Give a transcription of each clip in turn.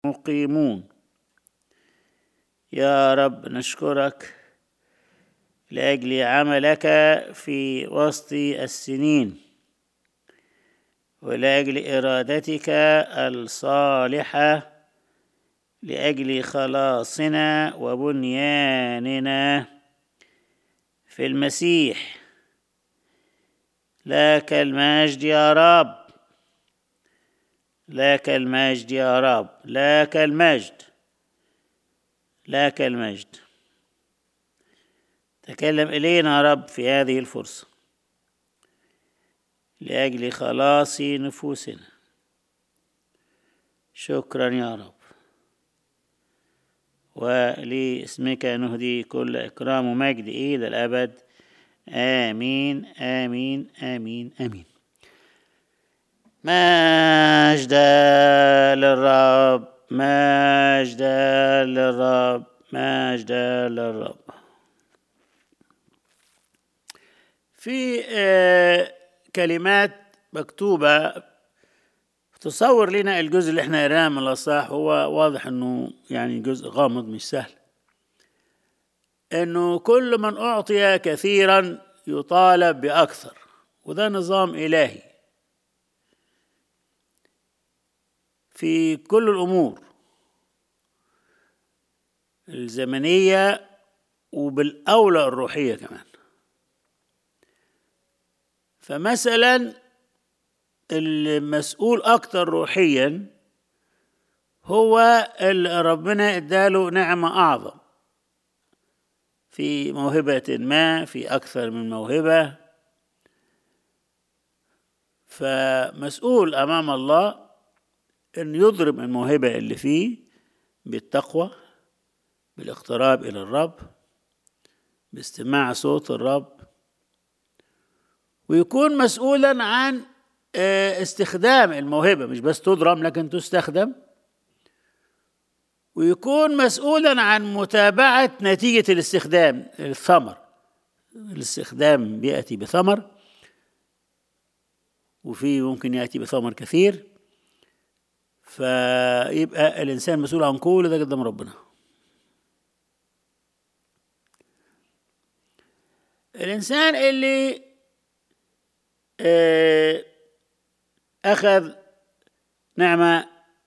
مقيمون يا رب نشكرك لاجل عملك في وسط السنين ولاجل ارادتك الصالحه لاجل خلاصنا وبنياننا في المسيح لك المجد يا رب لك المجد يا رب لك المجد لك المجد تكلم إلينا يا رب في هذه الفرصة لأجل خلاص نفوسنا شكرا يا رب ولاسمك نهدي كل إكرام ومجد إلى الأبد آمين آمين آمين آمين مجد للرب مجد للرب مجد للرب في كلمات مكتوبة تصور لنا الجزء اللي احنا قراه من الأصح هو واضح انه يعني جزء غامض مش سهل انه كل من اعطي كثيرا يطالب باكثر وده نظام الهي في كل الامور الزمنيه وبالاولى الروحيه كمان فمثلا المسؤول اكتر روحيا هو اللي ربنا اداله نعمه اعظم في موهبه ما في اكثر من موهبه فمسؤول امام الله ان يضرب الموهبه اللي فيه بالتقوى بالاقتراب الى الرب باستماع صوت الرب ويكون مسؤولا عن استخدام الموهبه مش بس تضرب لكن تستخدم ويكون مسؤولا عن متابعه نتيجه الاستخدام الثمر الاستخدام بياتي بثمر وفي ممكن ياتي بثمر كثير فيبقى الانسان مسؤول عن كل ده قدام ربنا الانسان اللي اخذ نعمه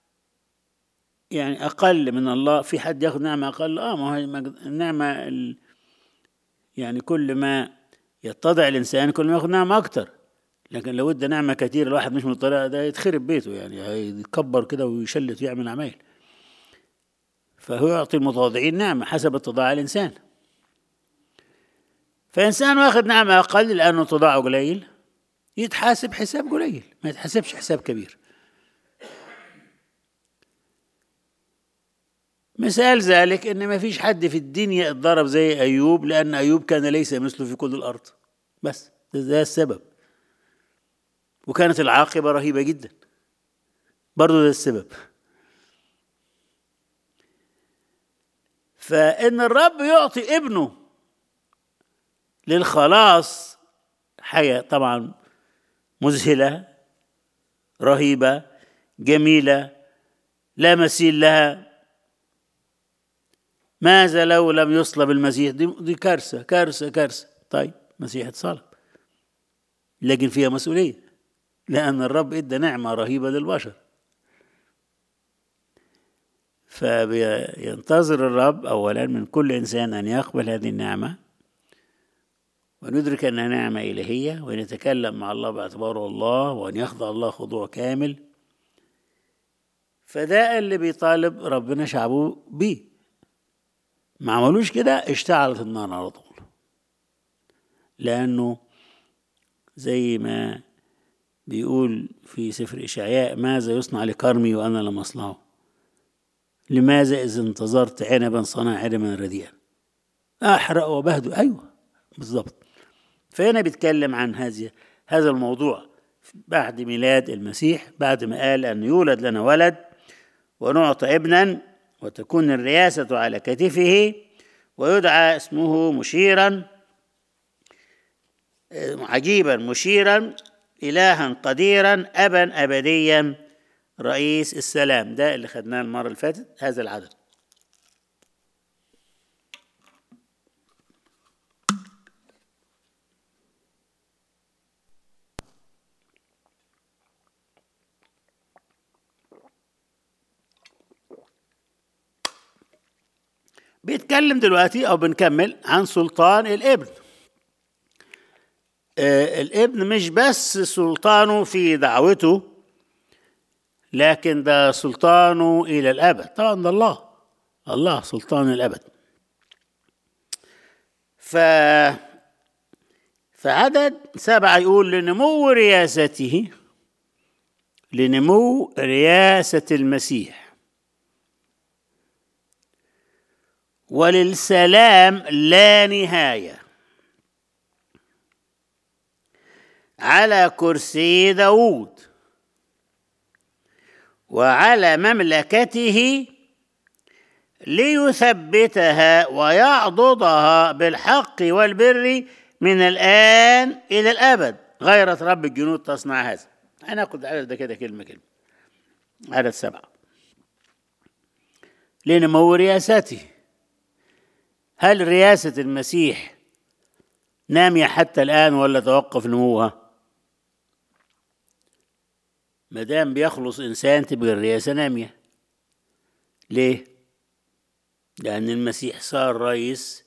يعني اقل من الله في حد ياخذ نعمه اقل اه ما هي النعمه ال يعني كل ما يتضع الانسان كل ما ياخذ نعمه اكتر لكن لو ادى نعمه كثير الواحد مش من الطريقه ده يتخرب بيته يعني هيتكبر كده ويشلت ويعمل عمايل فهو يعطي المتواضعين نعمه حسب اتضاع الانسان فانسان واخد نعمه اقل لانه اتضاعه قليل يتحاسب حساب قليل ما يتحسبش حساب كبير مثال ذلك ان ما فيش حد في الدنيا اتضرب زي ايوب لان ايوب كان ليس مثله في كل الارض بس ده, ده السبب وكانت العاقبه رهيبه جدا برضه ده السبب فان الرب يعطي ابنه للخلاص حاجه طبعا مذهله رهيبه جميله لا مثيل لها ماذا لو لم يصلب المسيح دي, دي كارثه كارثه كارثه طيب مسيح اتصلب لكن فيها مسؤوليه لان الرب ادى نعمه رهيبه للبشر فينتظر الرب اولا من كل انسان ان يقبل هذه النعمه وندرك انها نعمه الهيه وان يتكلم مع الله باعتباره الله وان يخضع الله خضوع كامل فده اللي بيطالب ربنا شعبه بيه ما عملوش كده اشتعلت النار على طول لأنه زي ما بيقول في سفر إشعياء ماذا يصنع لكرمي وأنا لم أصنعه لماذا إذا انتظرت عنبا صنع عنبا رديئا أحرق وبهدو أيوة بالضبط فهنا بيتكلم عن هذه هذا الموضوع بعد ميلاد المسيح بعد ما قال أن يولد لنا ولد ونعطى ابنا وتكون الرياسة على كتفه ويدعى اسمه مشيرا عجيبا مشيرا إلها قديرا أبا أبديا رئيس السلام ده اللي خدناه المرة اللي فاتت هذا العدد بيتكلم دلوقتي او بنكمل عن سلطان الابن آه الابن مش بس سلطانه في دعوته لكن ده سلطانه الى الابد طبعا ده الله الله سلطان الابد ف فعدد سبعة يقول لنمو رياسته لنمو رياسة المسيح وللسلام لا نهاية على كرسي داود وعلى مملكته ليثبتها ويعضدها بالحق والبر من الآن إلى الأبد غيرة رب الجنود تصنع هذا هناخد العدد ده كده كلمة كلمة عدد سبعة لنمو رياسته هل رياسة المسيح نامية حتى الآن ولا توقف نموها؟ ما دام بيخلص إنسان تبقى الرياسة نامية ليه؟ لأن المسيح صار رئيس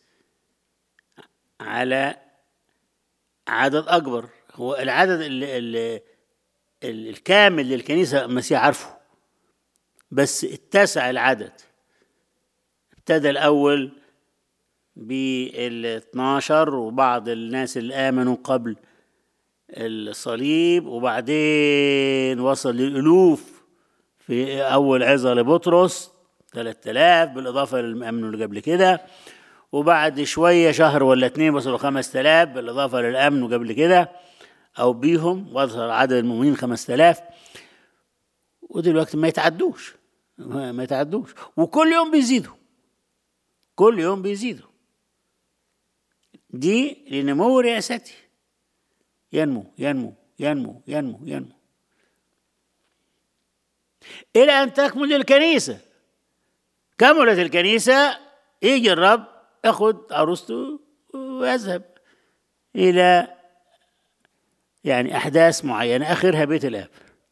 على عدد أكبر هو العدد اللي اللي الكامل للكنيسة المسيح عارفه بس اتسع العدد ابتدى الأول بال 12 وبعض الناس اللي آمنوا قبل الصليب وبعدين وصل للألوف في أول عظة لبطرس 3000 بالإضافة للأمن اللي قبل كده وبعد شوية شهر ولا اتنين وصلوا 5000 بالإضافة للأمن قبل كده أو بيهم وصل عدد المؤمنين 5000 ودلوقتي ما يتعدوش ما يتعدوش وكل يوم بيزيدوا كل يوم بيزيدوا دي لنمو رئاسته ينمو ينمو ينمو ينمو ينمو إلى أن تكمل الكنيسة كملت الكنيسة يجي الرب ياخد عروسته ويذهب إلى يعني أحداث معينة آخرها بيت الآب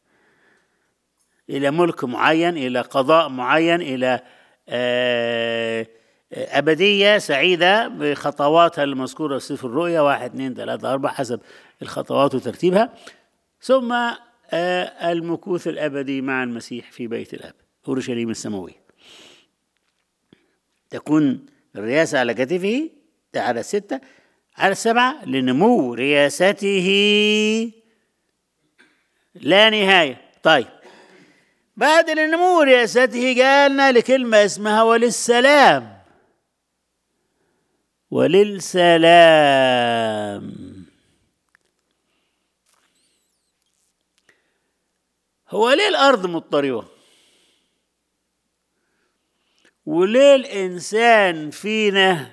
إلى ملك معين إلى قضاء معين إلى آه أبدية سعيدة بخطواتها المذكورة في سفر الرؤيا واحد اثنين ثلاثة أربعة حسب الخطوات وترتيبها ثم المكوث الأبدي مع المسيح في بيت الأب أورشليم السماوية تكون الرياسة على كتفه ده على الستة على السبعة لنمو رياسته لا نهاية طيب بعد نمو رياسته جالنا لكلمة اسمها وللسلام وللسلام هو ليه الأرض مضطربة وليه الإنسان فينا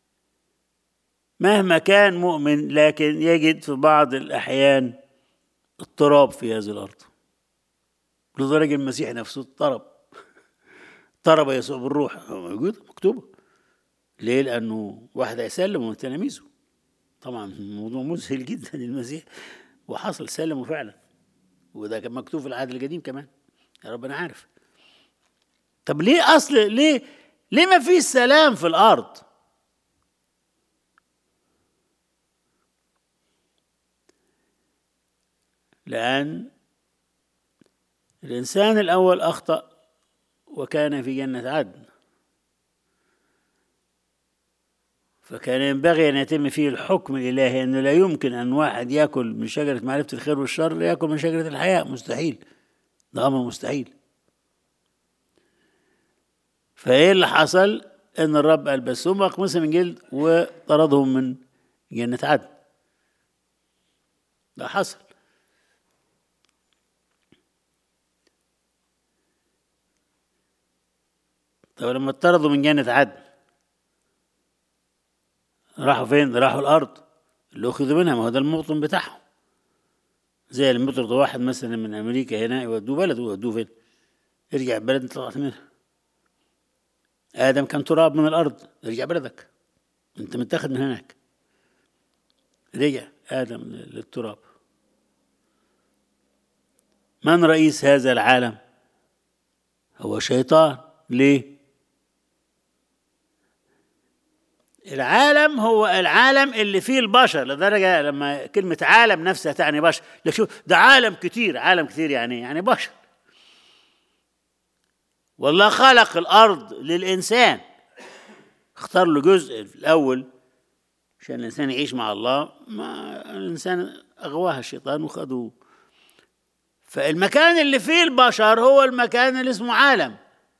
مهما كان مؤمن لكن يجد في بعض الأحيان اضطراب في هذه الأرض لدرجة المسيح نفسه اضطرب اضطرب يسوع بالروح موجودة مكتوبة ليه؟ لأنه واحد هيسلم من تلاميذه طبعا الموضوع مذهل جدا للمسيح وحصل سلمه فعلا وده كان مكتوب في العهد القديم كمان يا ربنا عارف طب ليه اصل ليه ليه ما فيش سلام في الارض لان الانسان الاول اخطا وكان في جنه عدن فكان ينبغي ان يتم فيه الحكم الالهي انه لا يمكن ان واحد ياكل من شجره معرفه الخير والشر ياكل من شجره الحياه مستحيل ده امر مستحيل فايه اللي حصل ان الرب قال بس هم اقمصة من جلد وطردهم من جنة عدن ده حصل طب لما اطردوا من جنة عدن راحوا فين؟ راحوا الأرض اللي أخذوا منها ما هو ده الموطن بتاعهم زي لما يطردوا واحد مثلا من امريكا هنا يودوه بلده يودوه فين ارجع بلد انت طلعت منها ادم كان تراب من الارض ارجع بلدك انت متاخد من هناك رجع ادم للتراب من رئيس هذا العالم هو شيطان ليه العالم هو العالم اللي فيه البشر لدرجة لما كلمة عالم نفسها تعني بشر لك شوف ده عالم كتير عالم كتير يعني يعني بشر والله خلق الأرض للإنسان اختار له جزء في الأول عشان الإنسان يعيش مع الله ما الإنسان أغواها الشيطان وخدوه فالمكان اللي فيه البشر هو المكان اللي اسمه عالم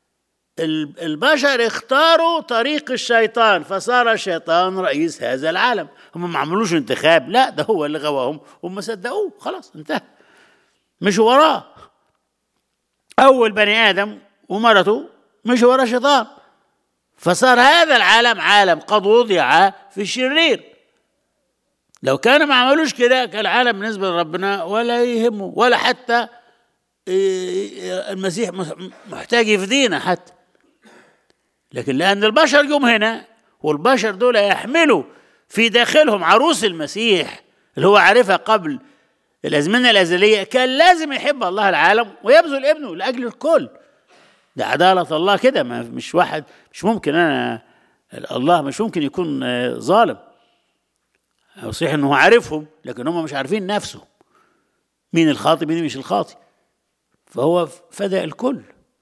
البشر اختاروا طريق الشيطان فصار الشيطان رئيس هذا العالم هم ما عملوش انتخاب لا ده هو اللي غواهم هم صدقوه خلاص انتهى مش وراه اول بني ادم ومرته مش ورا الشيطان فصار هذا العالم عالم قد وضع في الشرير لو كانوا ما عملوش كده كان العالم بالنسبه لربنا ولا يهمه ولا حتى المسيح محتاج يفدينا حتى لكن لأن البشر جم هنا والبشر دول يحملوا في داخلهم عروس المسيح اللي هو عارفها قبل الأزمنة الأزلية كان لازم يحب الله العالم ويبذل ابنه لأجل الكل ده عدالة الله كده ما مش واحد مش ممكن أنا الله مش ممكن يكون ظالم صحيح انه عارفهم لكن هم مش عارفين نفسه مين الخاطئ مين مش الخاطئ فهو فدى الكل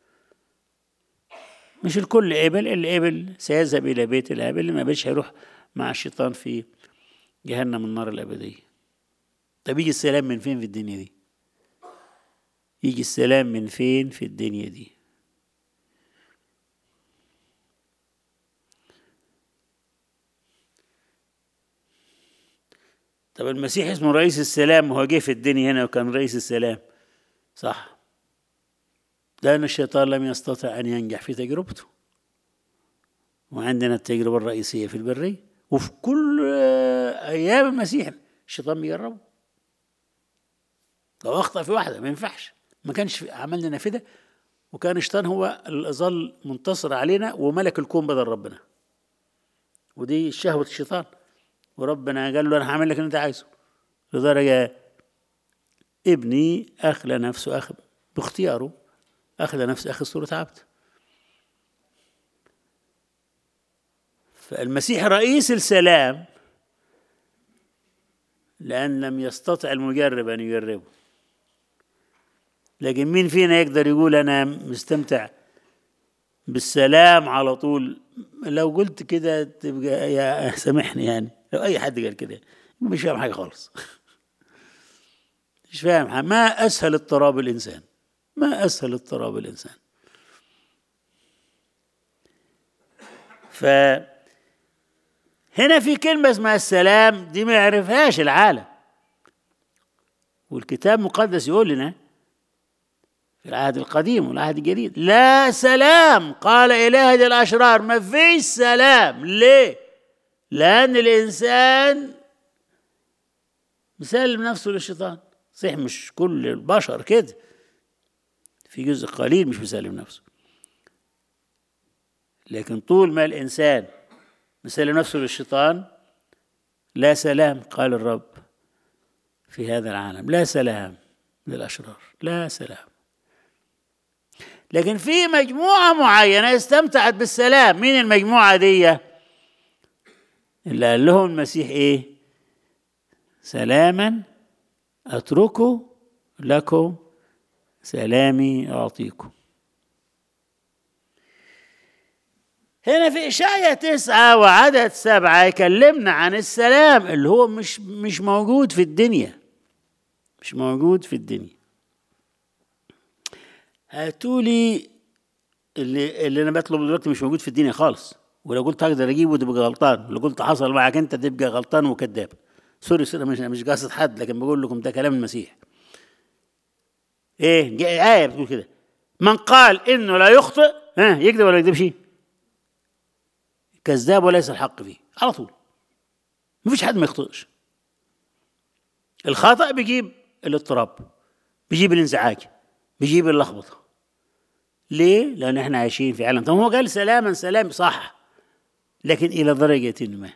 مش الكل قبل اللي قبل سيذهب إلى بيت الآب اللي ما قبلش هيروح مع الشيطان في جهنم النار الأبدية طب يجي السلام من فين في الدنيا دي يجي السلام من فين في الدنيا دي طب المسيح اسمه رئيس السلام وهو جه في الدنيا هنا وكان رئيس السلام صح لأن الشيطان لم يستطع أن ينجح في تجربته وعندنا التجربة الرئيسية في البرية وفي كل أيام المسيح الشيطان بيجربه لو أخطأ في واحدة ما ينفعش ما كانش عملنا نافذة وكان الشيطان هو اللي ظل منتصر علينا وملك الكون بدل ربنا ودي شهوة الشيطان وربنا قال له أنا هعمل لك اللي أنت عايزه لدرجة ابني أخلى نفسه أخ باختياره أخذ نفسه أخذ صورة عبد فالمسيح رئيس السلام لأن لم يستطع المجرب أن يجربه لكن مين فينا يقدر يقول أنا مستمتع بالسلام على طول لو قلت كده تبقى يا سامحني يعني لو أي حد قال كده مش فاهم حاجة خالص مش فاهم حاجة. ما أسهل اضطراب الإنسان ما أسهل اضطراب الإنسان ف هنا في كلمة اسمها السلام دي ما يعرفهاش العالم والكتاب المقدس يقول لنا في العهد القديم والعهد الجديد لا سلام قال إله الأشرار ما فيش سلام ليه لأن الإنسان مسلم نفسه للشيطان صحيح مش كل البشر كده في جزء قليل مش مسلم نفسه لكن طول ما الإنسان مسلم نفسه للشيطان لا سلام قال الرب في هذا العالم لا سلام للأشرار لا سلام لكن في مجموعة معينة استمتعت بالسلام مين المجموعة دي اللي قال لهم المسيح ايه سلاما اتركه لكم سلامي اعطيكم هنا في إشعيا تسعة وعدد سبعة يكلمنا عن السلام اللي هو مش مش موجود في الدنيا مش موجود في الدنيا هاتولي اللي اللي انا بطلبه دلوقتي مش موجود في الدنيا خالص ولو قلت اقدر اجيبه تبقى غلطان لو قلت حصل معك انت تبقى غلطان وكذاب سوري سوري مش مش قاصد حد لكن بقول لكم ده كلام المسيح ايه آية بتقول كده من قال انه لا يخطئ ها يكذب ولا يكذبش كذاب وليس الحق فيه على طول مفيش حد ما يخطئش الخطأ بيجيب الاضطراب بيجيب الانزعاج بيجيب اللخبطه ليه؟ لان احنا عايشين في عالم طب هو قال سلاما سلام صح لكن الى درجه ما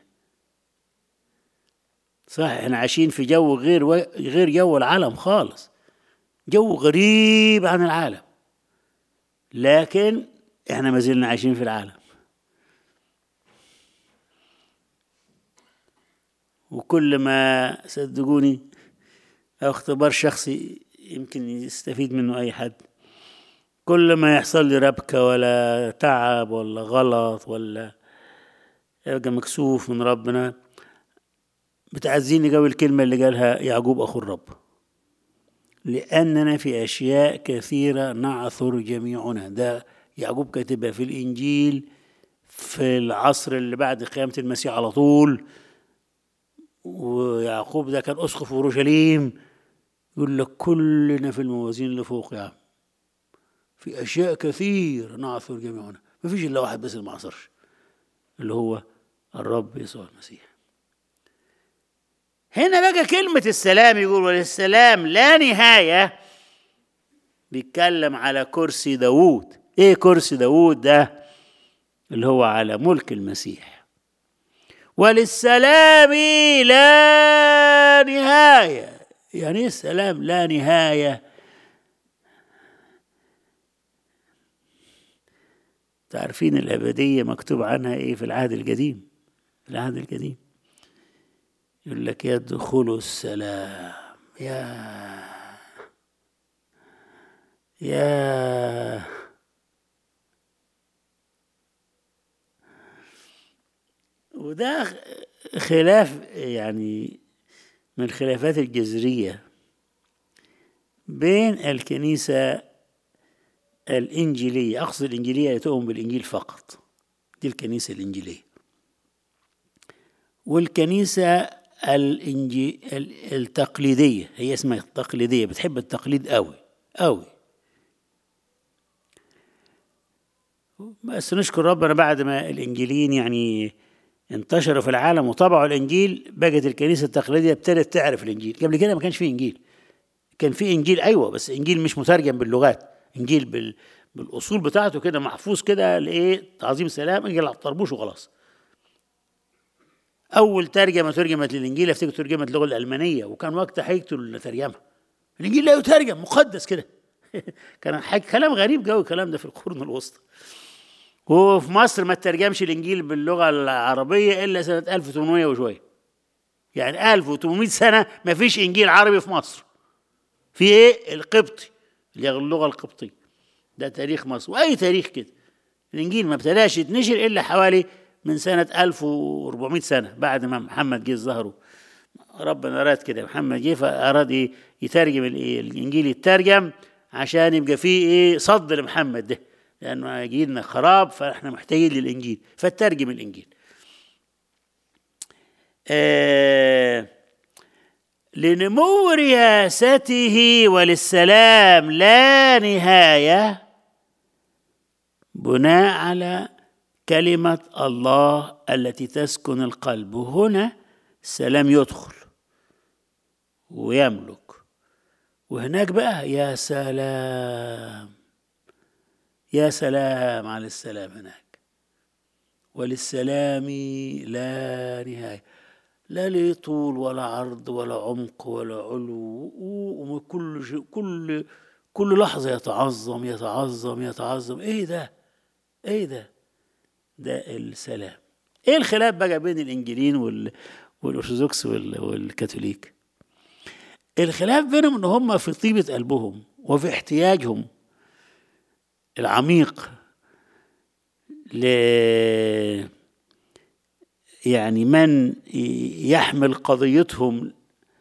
صح احنا عايشين في جو غير و... غير جو العالم خالص جو غريب عن العالم لكن احنا ما زلنا عايشين في العالم وكل ما صدقوني او اختبار شخصي يمكن يستفيد منه اي حد كل ما يحصل لي ربكة ولا تعب ولا غلط ولا يبقى مكسوف من ربنا بتعزيني قوي الكلمة اللي قالها يعقوب أخو الرب لأننا في أشياء كثيرة نعثر جميعنا ده يعقوب كاتبها في الإنجيل في العصر اللي بعد قيامة المسيح على طول ويعقوب ده كان أسقف أورشليم يقول لك كلنا في الموازين اللي فوق يا عم في أشياء كثير نعثر جميعنا ما فيش إلا واحد بس اللي ما عصرش اللي هو الرب يسوع المسيح هنا بقى كلمة السلام يقول وللسلام لا نهاية بيتكلم على كرسي داوود ايه كرسي داوود ده اللي هو على ملك المسيح وللسلام لا نهاية يعني ايه السلام لا نهاية تعرفين الأبدية مكتوب عنها ايه في العهد القديم في العهد القديم يقول لك يدخل السلام يا يا وده خلاف يعني من الخلافات الجذرية بين الكنيسة الإنجيلية أقصد الإنجيلية اللي تؤمن بالإنجيل فقط دي الكنيسة الإنجيلية والكنيسة الإنجي التقليدية هي اسمها التقليدية بتحب التقليد قوي قوي بس نشكر ربنا بعد ما الإنجيليين يعني انتشروا في العالم وطبعوا الإنجيل بقت الكنيسة التقليدية ابتدت تعرف الإنجيل قبل كده ما كانش فيه إنجيل كان فيه إنجيل أيوة بس إنجيل مش مترجم باللغات إنجيل بال بالأصول بتاعته كده محفوظ كده لإيه تعظيم سلام إنجيل على الطربوش وخلاص اول ترجمه ترجمت للانجيل افتكر ترجمت اللغه الالمانيه وكان وقت هيقتل ترجمها الانجيل لا يترجم مقدس كده كان كلام غريب قوي الكلام ده في القرون الوسطى وفي مصر ما ترجمش الانجيل باللغه العربيه الا سنه 1800 وشويه يعني 1800 سنه ما فيش انجيل عربي في مصر في ايه القبطي اللي هي اللغه القبطيه ده تاريخ مصر واي تاريخ كده الانجيل ما ابتداش يتنشر الا حوالي من سنة 1400 سنة بعد ما محمد جه ظهره ربنا أراد كده محمد جه فأراد إيه يترجم الإنجيل يترجم عشان يبقى فيه إيه صد لمحمد ده لأنه هيجي لنا خراب فإحنا محتاجين للإنجيل فترجم الإنجيل آه لنمو رياسته وللسلام لا نهاية بناء على كلمة الله التي تسكن القلب وهنا السلام يدخل ويملك وهناك بقى يا سلام يا سلام على السلام هناك وللسلام لا نهاية لا ليه طول ولا عرض ولا عمق ولا علو وكل شيء كل كل لحظة يتعظم يتعظم يتعظم ايه ده ايه ده ده السلام ايه الخلاف بقى بين الانجيليين وال... والارثوذكس وال... والكاثوليك الخلاف بينهم ان هم في طيبه قلبهم وفي احتياجهم العميق ل يعني من يحمل قضيتهم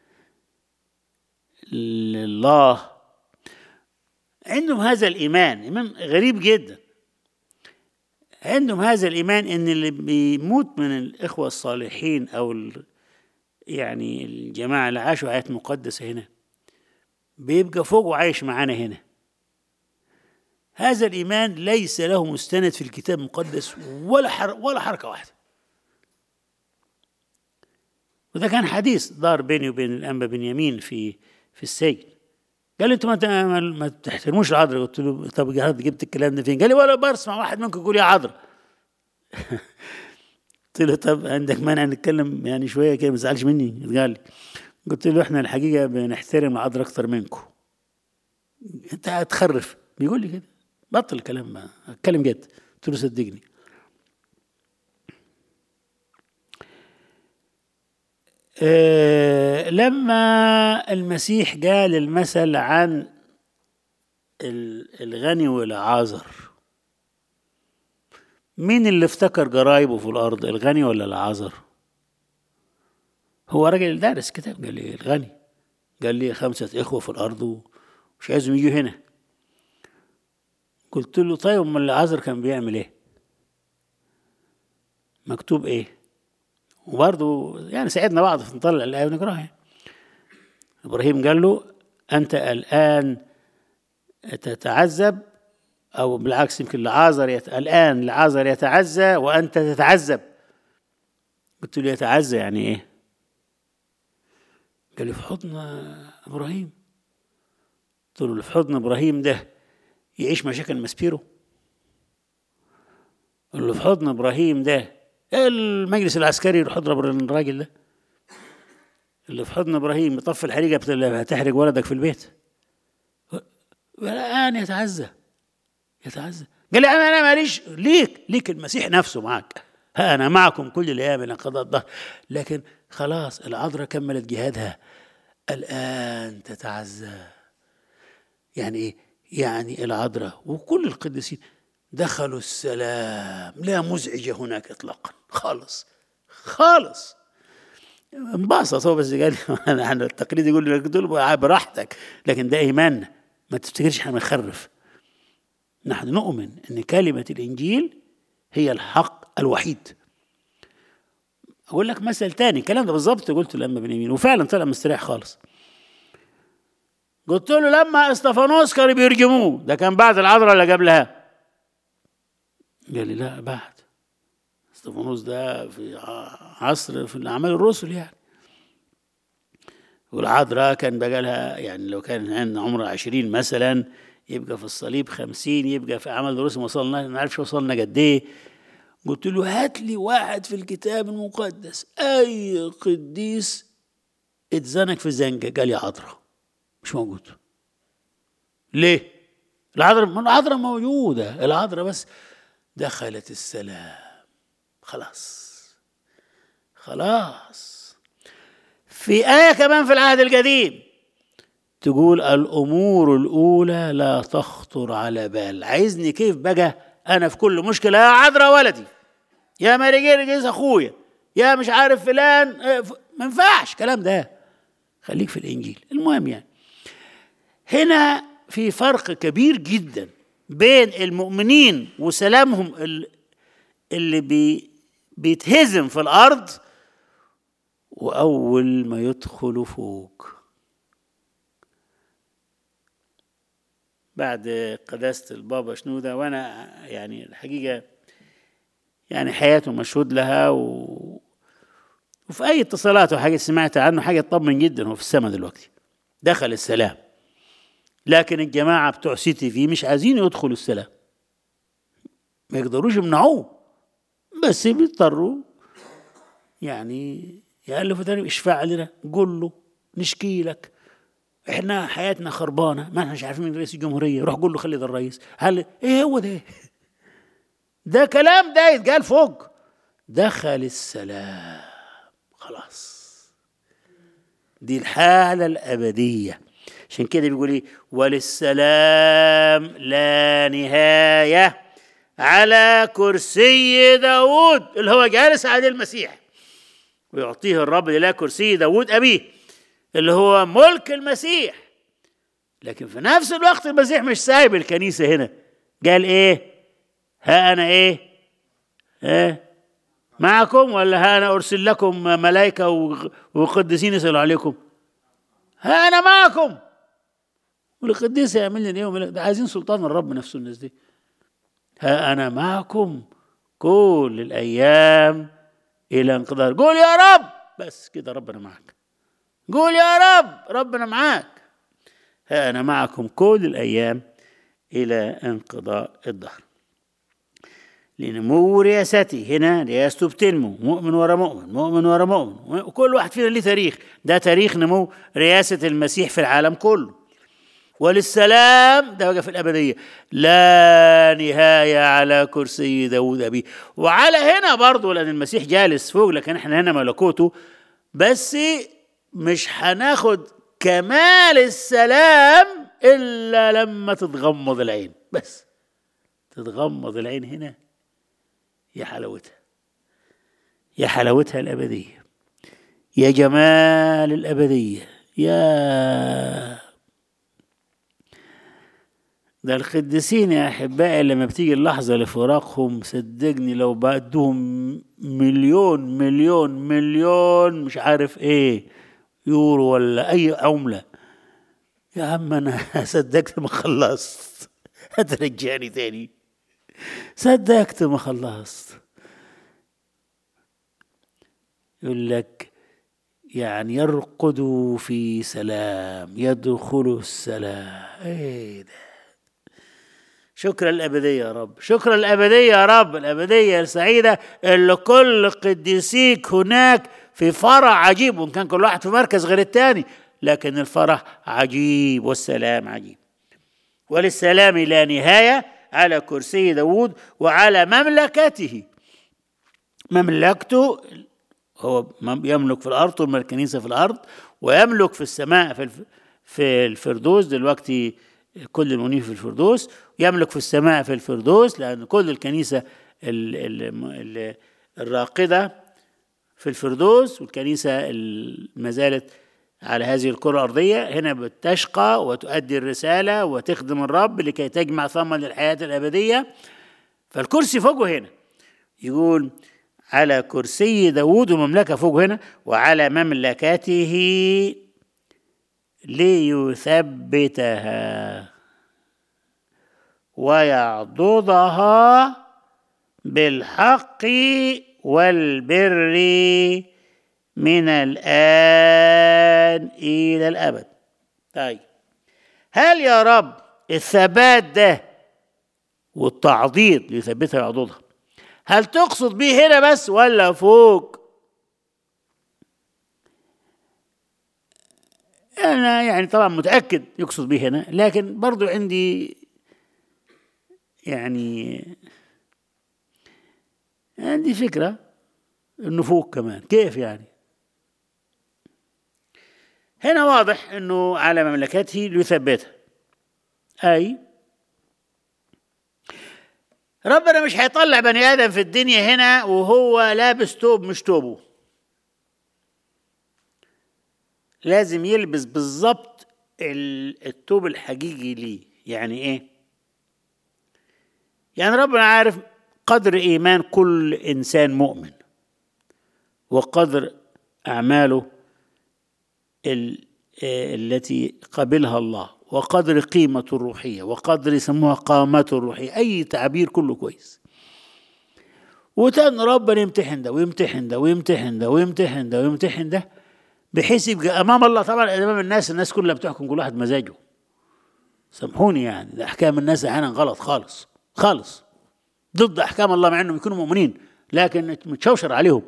لله عندهم هذا الايمان ايمان غريب جدا عندهم هذا الإيمان إن اللي بيموت من الإخوة الصالحين أو ال... يعني الجماعة اللي عاشوا حياة مقدسة هنا بيبقى فوق وعايش معانا هنا هذا الإيمان ليس له مستند في الكتاب المقدس ولا حر... ولا حركة واحدة وده كان حديث دار بيني وبين الأنبا بنيامين في في السجن قال لي انتوا ما, ما, ما تحترموش العذراء قلت له طب جبت الكلام ده فين؟ قال لي ولا بسمع واحد منكم يقول يا عذراء قلت له طب عندك مانع نتكلم يعني شويه كده ما تزعلش مني قال لي قلت له احنا الحقيقه بنحترم العذراء اكتر منكم انت هتخرف بيقول لي كده بطل الكلام بقى اتكلم جد قلت له صدقني أه لما المسيح قال المثل عن الغني والعازر مين اللي افتكر جرايبه في الارض الغني ولا العازر هو راجل دارس كتاب قال لي الغني قال لي خمسة إخوة في الأرض ومش عايزهم يجوا هنا قلت له طيب أمال العازر كان بيعمل إيه؟ مكتوب إيه؟ وبرضه يعني ساعدنا بعض في نطلع الآية ونقراها إبراهيم قال له أنت الآن تتعذب أو بالعكس يمكن لعازر يت... الآن لعازر يتعزى وأنت تتعذب قلت له يتعزى يعني إيه؟ قال لي في حضن إبراهيم قلت له في حضن إبراهيم ده يعيش مشاكل مسبيرو قال له في حضن إبراهيم ده المجلس العسكري يروح يضرب الراجل ده اللي في حضن ابراهيم يطفي الحريقه هتحرق ولدك في البيت والان يتعزى يتعزى قال لي انا انا ماليش ليك ليك المسيح نفسه معك ها انا معكم كل الايام الى قضاء الظهر لكن خلاص العذراء كملت جهادها الان تتعزى يعني ايه يعني العذراء وكل القديسين دخلوا السلام لا مزعجة هناك إطلاقا خالص خالص انبسط هو بس قال انا التقليد يقول لك دول براحتك لكن ده ايماننا ما تفتكرش احنا بنخرف نحن نؤمن ان كلمه الانجيل هي الحق الوحيد اقول لك مثل تاني الكلام ده بالظبط قلت لما بنيمين وفعلا طلع مستريح خالص قلت له لما استفانوس كانوا بيرجموه ده كان بعد العذراء ولا قبلها قال لي لا بعد استفانوس ده في عصر في الاعمال الرسل يعني والعذراء كان بقى لها يعني لو كان عندنا عمر عشرين مثلا يبقى في الصليب خمسين يبقى في اعمال الرسل وصلنا ما نعرفش وصلنا قد ايه قلت له هات لي واحد في الكتاب المقدس اي قديس اتزنق في زنقه قال يا عذراء مش موجود ليه العذراء العذراء موجوده العذراء بس دخلت السلام خلاص خلاص في آية كمان في العهد القديم تقول الأمور الأولى لا تخطر على بال عايزني كيف بقى أنا في كل مشكلة يا عذرا ولدي يا ماريجيرجيس أخويا يا مش عارف فلان ما ينفعش كلام ده خليك في الإنجيل المهم يعني هنا في فرق كبير جدا بين المؤمنين وسلامهم اللي بي بيتهزم في الارض واول ما يدخلوا فوق بعد قداسة البابا شنودة وأنا يعني الحقيقة يعني حياته مشهود لها و... وفي أي اتصالات وحاجة سمعت عنه حاجة تطمن جدا هو في السماء دلوقتي دخل السلام لكن الجماعة بتوع سي تي في مش عايزين يدخلوا السلام ما يقدروش يمنعوه بس بيضطروا يعني يألفوا تاني اشفع لنا قول له نشكي لك احنا حياتنا خربانه ما احنا مش عارفين مين رئيس الجمهوريه روح قول له خلي ده الرئيس هل ايه هو ده ده كلام ده يتقال فوق دخل السلام خلاص دي الحاله الابديه عشان كده بيقول ايه وللسلام لا نهايه على كرسي داود اللي هو جالس عليه المسيح ويعطيه الرب لله كرسي داود أبيه اللي هو ملك المسيح لكن في نفس الوقت المسيح مش سايب الكنيسة هنا قال ايه ها أنا ايه ايه معكم ولا ها أنا أرسل لكم ملائكة وقديسين يسألوا عليكم ها أنا معكم والقديس يعمل لنا ايه ده عايزين سلطان الرب نفسه الناس دي ها أنا معكم كل الأيام إلى انقضاء قول يا رب بس كده ربنا معك قول يا رب ربنا معاك ها أنا معكم كل الأيام إلى انقضاء الدهر لنمو رياستي هنا رياسته بتنمو مؤمن ورا مؤمن مؤمن ورا مؤمن وكل واحد فينا ليه تاريخ ده تاريخ نمو رئاسة المسيح في العالم كله وللسلام ده بقى في الأبدية لا نهاية على كرسي داود أبي وعلى هنا برضه لأن المسيح جالس فوق لكن احنا هنا ملكوته بس مش هناخد كمال السلام إلا لما تتغمض العين بس تتغمض العين هنا يا حلاوتها يا حلاوتها الأبدية يا جمال الأبدية يا ده القديسين يا أحبائي لما بتيجي اللحظة لفراقهم صدقني لو بعدهم مليون مليون مليون مش عارف ايه يورو ولا أي عملة يا عم أنا صدقت ما خلصت هترجعني تاني صدقت ما خلصت يقول لك يعني يرقد في سلام يدخل السلام ايه ده شكرا الأبدية يا رب شكرا الأبدية يا رب الأبدية السعيدة اللي كل قديسيك هناك في فرح عجيب وإن كان كل واحد في مركز غير التاني لكن الفرح عجيب والسلام عجيب وللسلام لا نهاية على كرسي داود وعلى مملكته مملكته هو يملك في الأرض طول ما الكنيسة في الأرض ويملك في السماء في في الفردوس دلوقتي كل المنيف في الفردوس يملك في السماء في الفردوس لأن كل الكنيسة الراقدة في الفردوس والكنيسة ما زالت على هذه الكرة الأرضية هنا بتشقى وتؤدي الرسالة وتخدم الرب لكي تجمع ثمن للحياة الأبدية فالكرسي فوقه هنا يقول على كرسي داود ومملكة فوق هنا وعلى مملكته ليثبتها ويعضدها بالحق والبر من الآن إلى الأبد طيب هل يا رب الثبات ده والتعضيد ليثبتها ويعضدها هل تقصد به هنا بس ولا فوق أنا يعني طبعا متأكد يقصد به هنا لكن برضو عندي يعني عندي فكرة انه فوق كمان كيف يعني هنا واضح انه على مملكته ليثبتها اي ربنا مش هيطلع بني ادم في الدنيا هنا وهو لابس توب مش توبه لازم يلبس بالظبط التوب الحقيقي ليه يعني ايه يعني ربنا عارف قدر ايمان كل انسان مؤمن وقدر اعماله التي قبلها الله وقدر قيمته الروحيه وقدر يسموها قامته الروحيه اي تعبير كله كويس وتن ربنا يمتحن ده ويمتحن ده ويمتحن ده ويمتحن ده ويمتحن ده بحيث يبقى امام الله طبعا امام الناس الناس كلها بتحكم كل واحد مزاجه سامحوني يعني ده احكام الناس احيانا غلط خالص خالص ضد احكام الله مع انهم يكونوا مؤمنين لكن متشوشر عليهم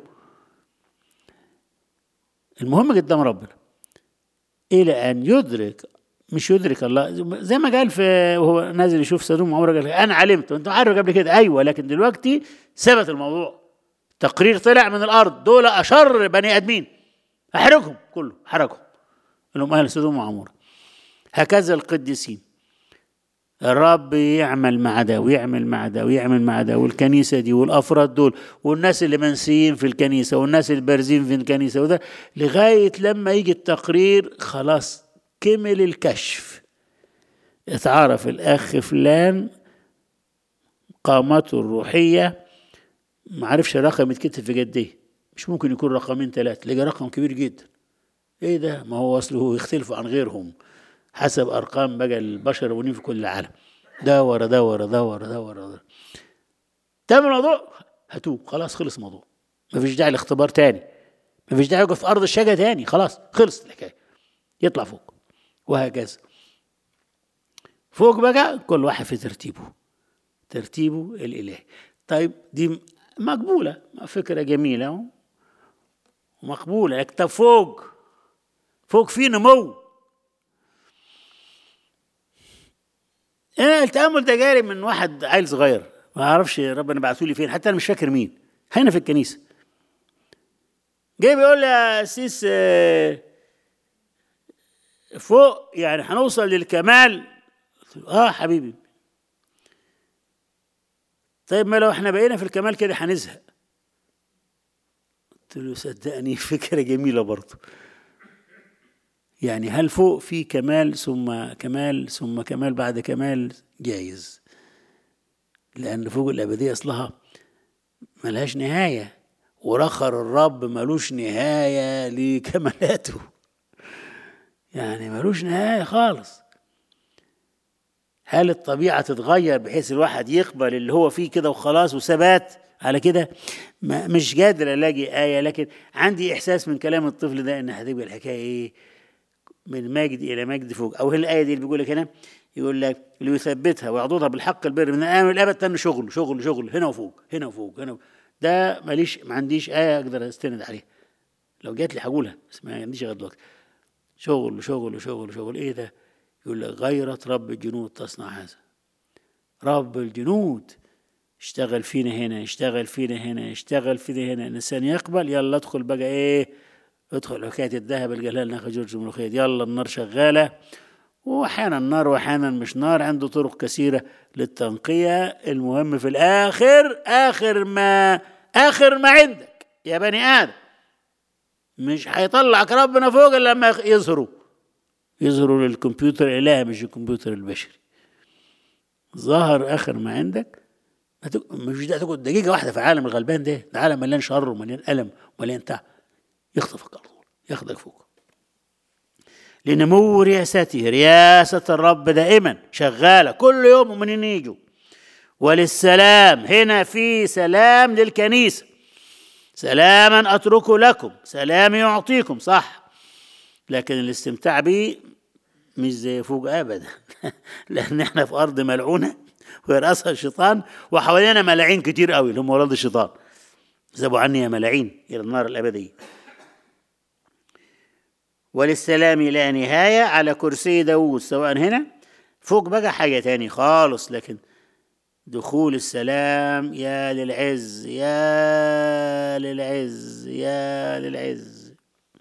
المهم قدام ربنا الى ان يدرك مش يدرك الله زي ما قال في وهو نازل يشوف سدوم وعمره قال انا علمت وانت عارف قبل كده ايوه لكن دلوقتي ثبت الموضوع تقرير طلع من الارض دول اشر بني ادمين احرقهم كله حرقهم اللي هم اهل سدوم وعموره هكذا القديسين الرب يعمل مع ده ويعمل مع ده ويعمل مع ده والكنيسه دي والافراد دول والناس اللي منسيين في الكنيسه والناس اللي بارزين في الكنيسه وده لغايه لما يجي التقرير خلاص كمل الكشف اتعرف الاخ فلان قامته الروحيه ما عرفش رقم يتكتب في جديه مش ممكن يكون رقمين ثلاثه لقى رقم كبير جدا ايه ده ما هو اصله يختلف عن غيرهم حسب ارقام بقى البشر الموجودين في كل العالم ده ورا ده ورا ده ورا ده ورا ده تم الموضوع هتوب خلاص خلص الموضوع مفيش داعي لاختبار تاني مفيش داعي يقف في ارض الشجا تاني خلاص خلص الحكايه يطلع فوق وهكذا فوق بقى كل واحد في ترتيبه ترتيبه الالهي طيب دي مقبوله فكره جميله ومقبوله لكن طب فوق فوق في نمو انا التامل ده جاري من واحد عيل صغير ما اعرفش ربنا بعثوا لي فين حتى انا مش فاكر مين هنا في الكنيسه جاي بيقول لي يا سيس آه، فوق يعني هنوصل للكمال قلت له اه حبيبي طيب ما لو احنا بقينا في الكمال كده هنزهق قلت له صدقني فكره جميله برضه يعني هل فوق في كمال ثم كمال ثم كمال بعد كمال جايز لأن فوق الأبدية أصلها ملهاش نهاية ورخر الرب ملوش نهاية لكمالاته يعني ملوش نهاية خالص هل الطبيعة تتغير بحيث الواحد يقبل اللي هو فيه كده وخلاص وثبات على كده ما مش قادر ألاقي آية لكن عندي إحساس من كلام الطفل ده إن هتبقى الحكاية إيه من مجد إلى مجد فوق أو هي الآية دي اللي بيقول لك هنا يقول لك ليثبتها ويعضدها بالحق البر من الآن والأبد تاني شغل شغل شغل هنا وفوق هنا وفوق هنا وفوق. ده ماليش ما عنديش آية أقدر أستند عليها لو جات لي هقولها بس ما عنديش لغاية دلوقتي شغل شغل شغل شغل إيه ده؟ يقول لك غيرة رب الجنود تصنع هذا رب الجنود اشتغل فينا هنا اشتغل فينا هنا اشتغل فينا هنا الإنسان يقبل يلا ادخل بقى إيه ادخل حكاية الذهب الجلال ناخد جورج الملوخية يلا النار شغالة واحيانا نار واحيانا مش نار عنده طرق كثيره للتنقيه المهم في الاخر اخر ما اخر ما عندك يا بني ادم مش هيطلعك ربنا فوق الا لما يظهروا يظهروا للكمبيوتر الالهي مش الكمبيوتر البشري ظهر اخر ما عندك مش ده تقعد دقيقه واحده في العالم الغلبان ده ده عالم مليان شر ومليان الم ومليان تعب يخطفك على طول ياخدك فوق لنمو رياسته رياسة الرب دائما شغالة كل يوم مؤمنين يجوا وللسلام هنا في سلام للكنيسة سلاما أتركه لكم سلام يعطيكم صح لكن الاستمتاع به مش زي فوق أبدا لأن احنا في أرض ملعونة ويرأسها الشيطان وحوالينا ملاعين كتير قوي اللي هم ولاد الشيطان ذهبوا عني يا ملاعين إلى النار الأبدية وللسلام لا نهاية على كرسي داوود سواء هنا فوق بقى حاجة تاني خالص لكن دخول السلام يا للعز يا للعز يا للعز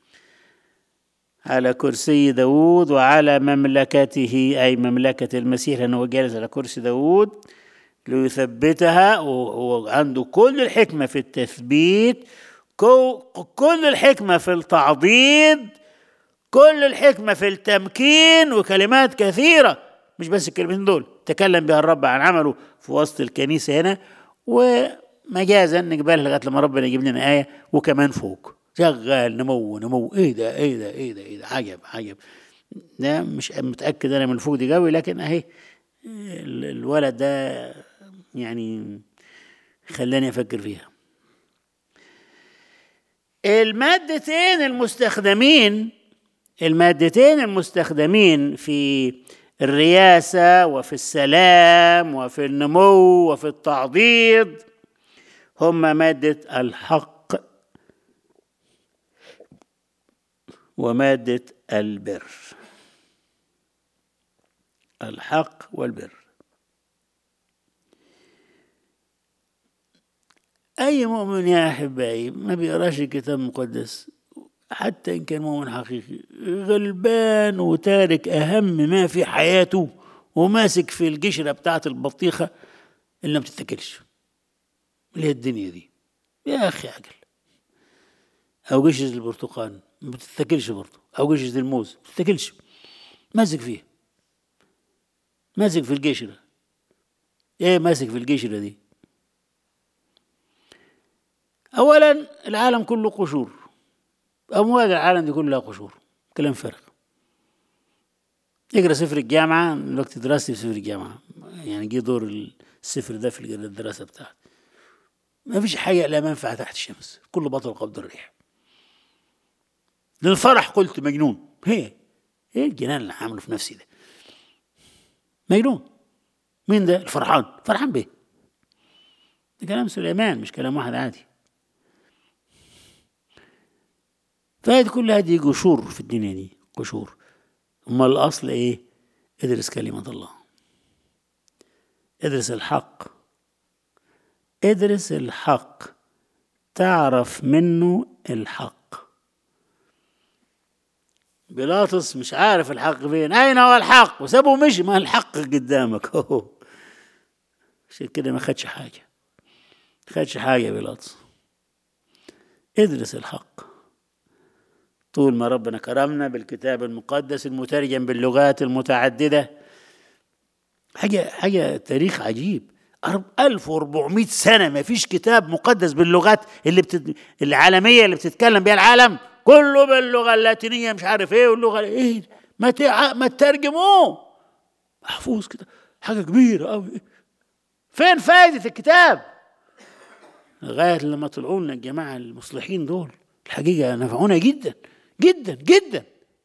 على كرسي داود وعلى مملكته أي مملكة المسيح لأنه جالس على كرسي داود ليثبتها وعنده كل الحكمة في التثبيت كل الحكمة في التعضيد كل الحكمة في التمكين وكلمات كثيرة مش بس الكلمتين دول تكلم بها الرب عن عمله في وسط الكنيسة هنا ومجازا نقبلها لغاية لما ربنا يجيب لنا آية وكمان فوق شغال نمو نمو ايه ده ايه ده ايه ده ايه ده عجب عجب ده مش متأكد انا من الفوق دي قوي لكن اهي الولد ده يعني خلاني افكر فيها المادتين المستخدمين المادتين المستخدمين في الرياسة وفي السلام وفي النمو وفي التعضيد هما مادة الحق ومادة البر الحق والبر أي مؤمن يا أحبائي ما بيقراش الكتاب المقدس حتى إن كان مؤمن حقيقي غلبان وتارك أهم ما في حياته وماسك في القشرة بتاعة البطيخة اللي ما بتتاكلش اللي هي الدنيا دي يا أخي عقل أو قشرة البرتقال ما بتتاكلش برضه أو قشرة الموز ما بتتاكلش ماسك فيها ماسك في القشرة إيه ماسك في القشرة دي أولا العالم كله قشور أموال العالم دي كلها قشور كلام فارغ اقرا سفر الجامعة الوقت دراستي في سفر الجامعة يعني جه دور السفر ده في الدراسة بتاعتي ما فيش حاجة لا منفعة تحت الشمس كله بطل قبض الريح للفرح قلت مجنون هي ايه الجنان اللي عامله في نفسي ده مجنون مين ده الفرحان فرحان بيه ده كلام سليمان مش كلام واحد عادي فهذه كل هذه قشور في الدنيا دي قشور أما الأصل إيه ادرس كلمة الله ادرس الحق ادرس الحق تعرف منه الحق بيلاطس مش عارف الحق فين أين هو الحق وسابه مشي ما الحق قدامك اهو عشان كده ما خدش حاجة خدش حاجة بيلاطس ادرس الحق طول ما ربنا كرمنا بالكتاب المقدس المترجم باللغات المتعددة حاجة حاجة تاريخ عجيب 1400 سنة ما فيش كتاب مقدس باللغات اللي بتت... العالمية اللي بتتكلم بها العالم كله باللغة اللاتينية مش عارف ايه واللغة ايه ما تع... ما تترجموه محفوظ كده حاجة كبيرة قوي فين فايدة الكتاب لغاية لما طلعوا لنا الجماعة المصلحين دول الحقيقة نفعونا جدا جدا جدا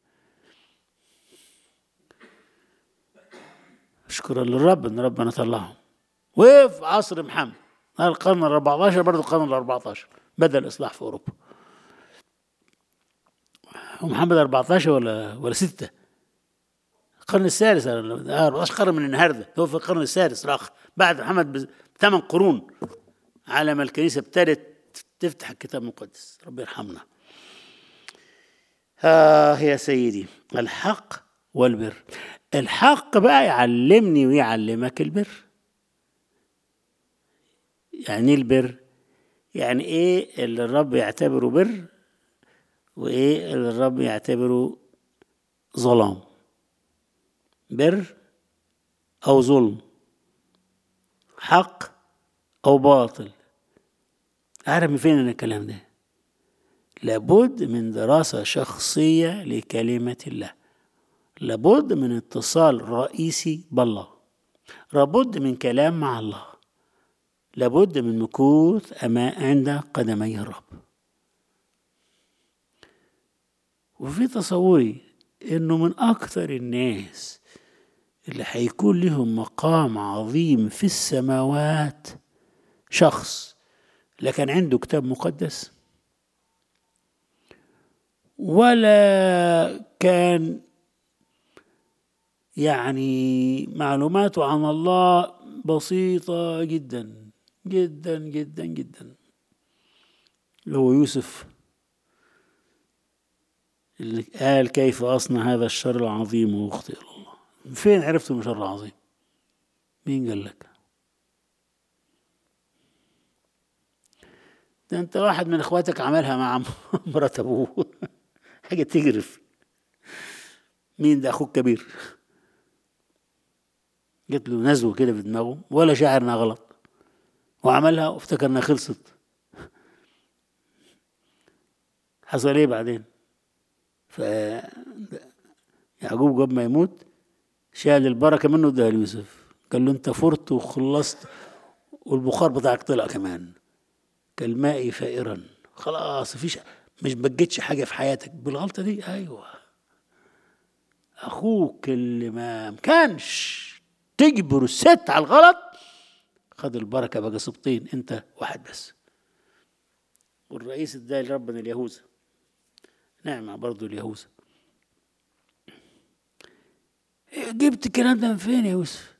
شكرا للرب ان ربنا طلعهم وفي عصر محمد القرن ال 14 برضه القرن ال 14 بدا الاصلاح في اوروبا ومحمد 14 ولا ولا 6 القرن السادس 14 قرن من النهارده هو في القرن السادس راخ بعد محمد بثمان قرون على ما الكنيسه ابتدت تفتح الكتاب المقدس ربي يرحمنا آه يا سيدي الحق والبر الحق بقى يعلمني ويعلمك البر يعني ايه البر يعني ايه اللي الرب يعتبره بر وايه اللي الرب يعتبره ظلام بر او ظلم حق او باطل اعرف من فين انا الكلام ده لابد من دراسة شخصية لكلمة الله لابد من اتصال رئيسي بالله لابد من كلام مع الله لابد من مكوث أماء عند قدمي الرب وفي تصوري انه من اكثر الناس اللي هيكون لهم مقام عظيم في السماوات شخص لا كان عنده كتاب مقدس ولا كان يعني معلوماته عن الله بسيطة جدا جدا جدا جدا اللي هو يوسف اللي قال كيف أصنع هذا الشر العظيم وأخطئ الله فين عرفت من شر عظيم مين قال لك ده انت واحد من اخواتك عملها مع مرات ابوه حاجه تجرف مين ده اخوك كبير جت له نزوه كده في دماغه ولا شاعر انها غلط وعملها وافتكر انها خلصت حصل ايه بعدين ف يعقوب قبل ما يموت شال البركه منه اداها ليوسف قال له انت فرت وخلصت والبخار بتاعك طلع كمان كالماء فائرا خلاص مفيش مش بقيتش حاجه في حياتك بالغلطه دي ايوه اخوك اللي ما كانش تجبر الست على الغلط خد البركه بقى سبطين انت واحد بس والرئيس اداه لربنا اليهوذا نعمة برضو اليهوذا جبت الكلام ده من فين يا يوسف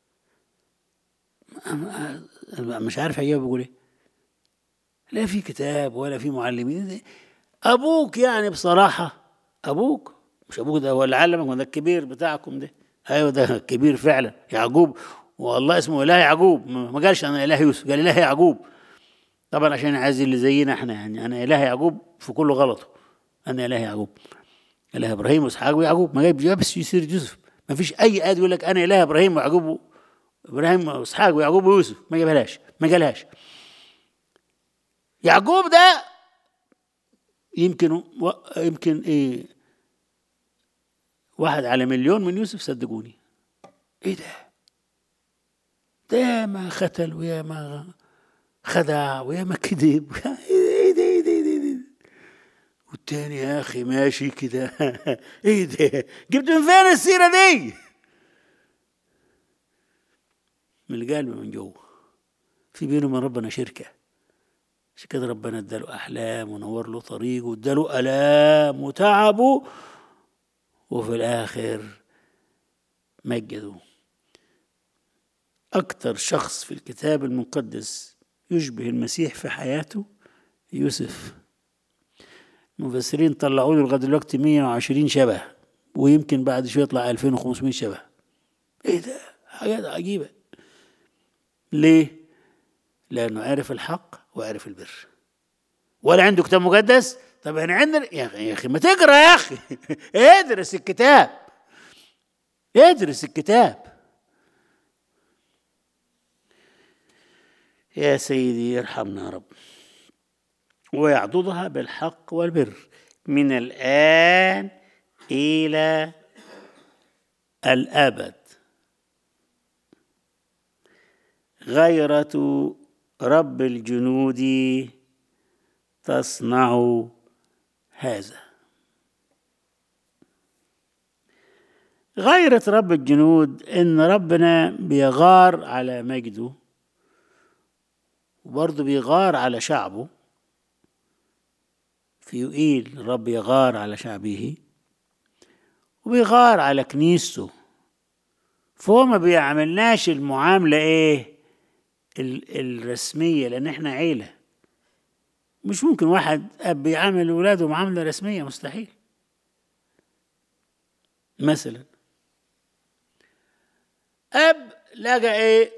مش عارف هجاوب بقول ايه لا في كتاب ولا في معلمين ابوك يعني بصراحه ابوك مش ابوك ده هو اللي علمك ده الكبير بتاعكم ده ايوه ده الكبير فعلا يعقوب والله اسمه اله يعقوب ما قالش انا اله يوسف قال اله يعقوب طبعا عشان عايز اللي زينا احنا يعني انا اله يعقوب في كل غلطه انا اله يعقوب اله ابراهيم واسحاق ويعقوب ما جايب بس يصير يوسف ما فيش اي آية يقول لك انا اله ابراهيم ويعقوب ابراهيم واسحاق ويعقوب ويوسف ما جابهاش ما قالهاش يعقوب ده يمكن و... يمكن ايه واحد على مليون من يوسف صدقوني ايه ده ده ما ختل ويا ما خدع ويا ما كذب ايه ده ايه ده ايه ده والتاني يا اخي ماشي كده ايه ده جبت من فين السيره دي من القلب من جوه في بينه وبين ربنا شركة عشان كده ربنا اداله أحلام ونور له طريق واداله آلام وتعبه وفي الآخر مجده أكتر شخص في الكتاب المقدس يشبه المسيح في حياته يوسف المفسرين طلعوا له لغايه دلوقتي 120 شبه ويمكن بعد شويه يطلع 2500 شبه ايه ده حاجات عجيبه ليه لانه عرف الحق وعرف البر ولا عنده كتاب مقدس طب احنا عندنا يا اخي يا اخي ما تقرا يا اخي ادرس الكتاب ادرس الكتاب يا سيدي ارحمنا يا رب ويعضدها بالحق والبر من الآن إلى الأبد غيرة رب الجنود تصنع هذا غيرة رب الجنود إن ربنا بيغار على مجده وبرضه بيغار على شعبه في يقيل الرب يغار على شعبه وبيغار على كنيسته فهو ما بيعملناش المعاملة ايه الرسمية لأن احنا عيلة مش ممكن واحد أب بيعامل ولاده معاملة رسمية مستحيل مثلا أب لقى ايه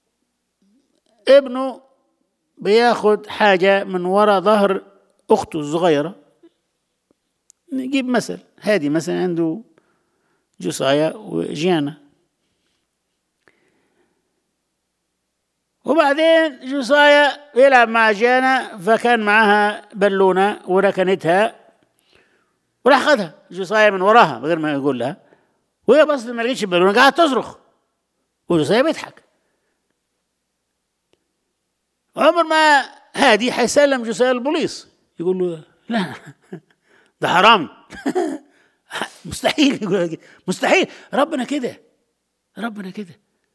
ابنه بياخد حاجة من ورا ظهر أخته الصغيرة نجيب مثل هادي مثلا عنده جصايا وجيانا وبعدين جصايا يلعب مع جيانا فكان معها بالونة وركنتها وراح خدها جصايا من وراها بغير ما يقول لها وهي بصت ما لقيتش البالونة قاعدة تصرخ وجصايا بيضحك عمر ما هادي حيسلم جثة البوليس يقول له لا ده حرام مستحيل يقول مستحيل ربنا كده ربنا كده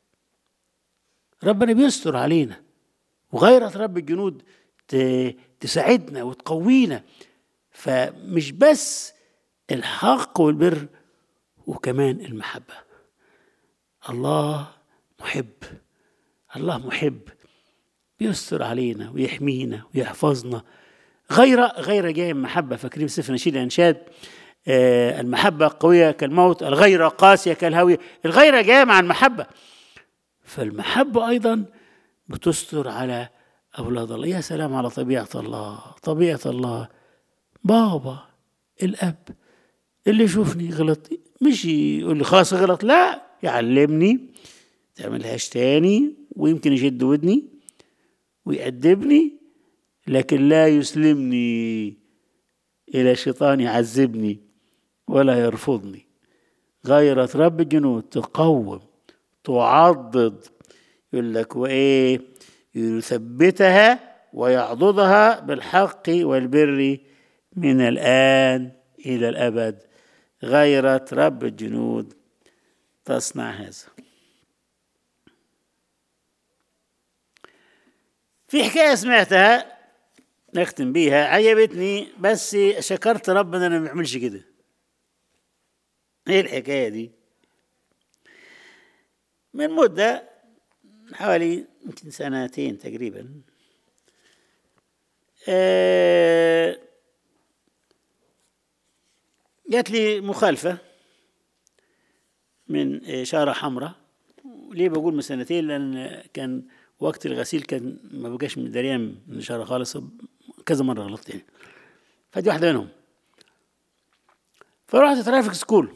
ربنا بيستر علينا وغيرة رب الجنود تساعدنا وتقوينا فمش بس الحق والبر وكمان المحبة الله محب الله محب بيستر علينا ويحمينا ويحفظنا غير غير جاي محبة فاكرين سفر نشيد الأنشاد آه المحبة قوية كالموت الغيرة قاسية كالهوية الغيرة جاية مع المحبة فالمحبة أيضا بتستر على أولاد الله يا سلام على طبيعة الله طبيعة الله بابا الأب اللي يشوفني غلط مش يقول لي خلاص غلط لا يعلمني تعملهاش تاني ويمكن يشد ودني ويأدبني لكن لا يسلمني إلى شيطان يعذبني ولا يرفضني غيرة رب الجنود تقوم تعضد يقول لك وإيه يثبتها ويعضدها بالحق والبر من الآن إلى الأبد غيرة رب الجنود تصنع هذا في حكاية سمعتها نختم بيها عجبتني بس شكرت ربنا انه ما بيعملش كده ايه الحكاية دي من مدة حوالي يمكن سنتين تقريبا آه جات لي مخالفة من إشارة حمراء ليه بقول من سنتين لأن كان وقت الغسيل كان ما بقاش من دريان من الإشارة خالص كذا مرة غلطت يعني فدي واحدة منهم فرحت ترافيك سكول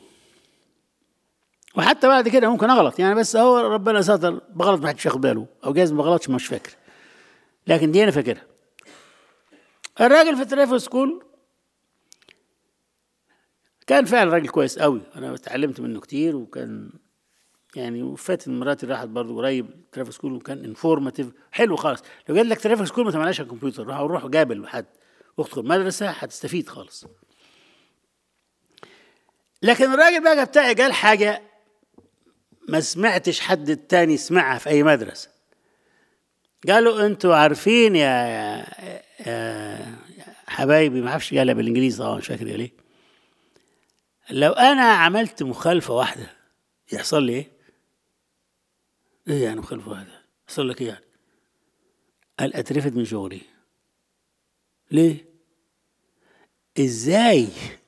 وحتى بعد كده ممكن اغلط يعني بس هو ربنا ستر بغلط ما حدش ياخد باله او جايز ما غلطش مش فاكر لكن دي انا فاكرها الراجل في الترافيك سكول كان فعلا راجل كويس قوي انا اتعلمت منه كتير وكان يعني وفات مراتي راحت برضه قريب ترافيك سكول وكان انفورماتيف حلو خالص لو جات لك ترافيك سكول ما تعملهاش على الكمبيوتر روح روح قابل حد ادخل مدرسه هتستفيد خالص لكن الراجل بقى بتاعي قال حاجه ما سمعتش حد تاني سمعها في اي مدرسه قالوا انتوا عارفين يا, يا, يا حبايبي ما اعرفش قالها بالانجليزي طبعا مش فاكر ليه لو انا عملت مخالفه واحده يحصل لي ايه؟ ايه يعني مخالفه واحده؟ يحصل لك ايه يعني؟ قال اترفد من شغلي ليه؟ ازاي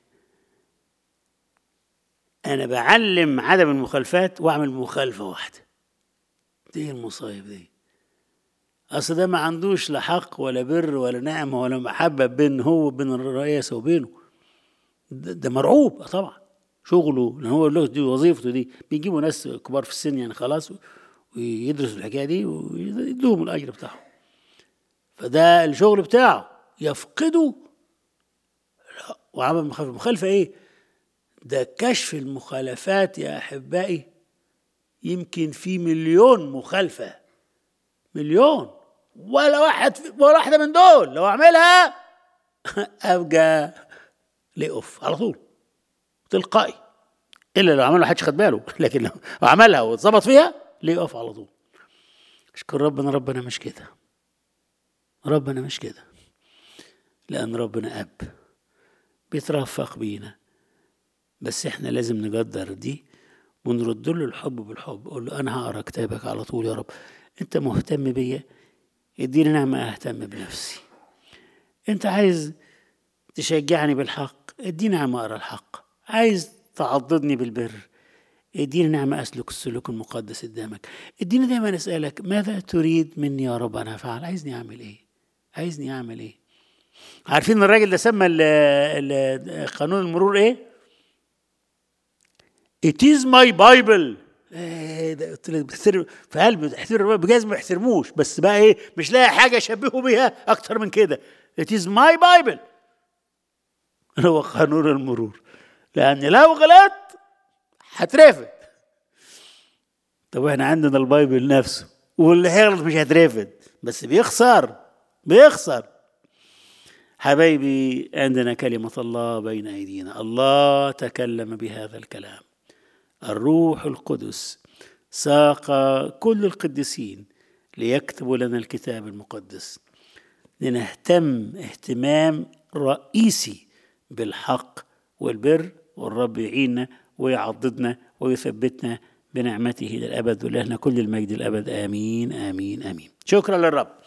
انا بعلم عدم المخالفات واعمل مخالفه واحده دي المصايب دي اصل ده ما عندوش لا حق ولا بر ولا نعمه ولا محبه بين هو وبين الرئاسه وبينه ده, ده مرعوب طبعا شغله لان هو له دي وظيفته دي بيجيبوا ناس كبار في السن يعني خلاص ويدرسوا الحكايه دي ويدوهم الاجر بتاعهم فده الشغل بتاعه يفقده لا وعمل مخالفه مخالفه ايه ده كشف المخالفات يا احبائي يمكن في مليون مخالفه مليون ولا واحد ولا واحده من دول لو اعملها ابقى لي اوف على طول تلقائي الا لو عملها حدش خد باله لكن لو عملها واتظبط فيها ليه اوف على طول اشكر ربنا ربنا مش كده ربنا مش كده لان ربنا اب بيترفق بينا بس احنا لازم نقدر دي ونرد له الحب بالحب اقول له انا هقرا كتابك على طول يا رب انت مهتم بيا اديني نعمه اهتم بنفسي انت عايز تشجعني بالحق اديني نعمه اقرا الحق عايز تعضدني بالبر اديني نعمة أسلك السلوك المقدس قدامك اديني دايما أسألك ماذا تريد مني يا رب أنا أفعل عايزني أعمل إيه عايزني أعمل إيه عارفين الراجل ده سمى قانون المرور إيه It is my Bible ايه ده قلت لك بتحترم في قلبي بتحترم بجاز ما يحترموش بس بقى ايه مش لاقي حاجه اشبهه بيها اكتر من كده It is my Bible هو قانون المرور لان لو غلطت هترفد طب احنا عندنا البايبل نفسه واللي هيغلط مش هيترفد بس بيخسر بيخسر حبايبي عندنا كلمة الله بين أيدينا الله تكلم بهذا الكلام الروح القدس ساق كل القديسين ليكتبوا لنا الكتاب المقدس لنهتم اهتمام رئيسي بالحق والبر والرب يعيننا ويعضدنا ويثبتنا بنعمته للأبد ولهنا كل المجد الأبد آمين آمين آمين شكرا للرب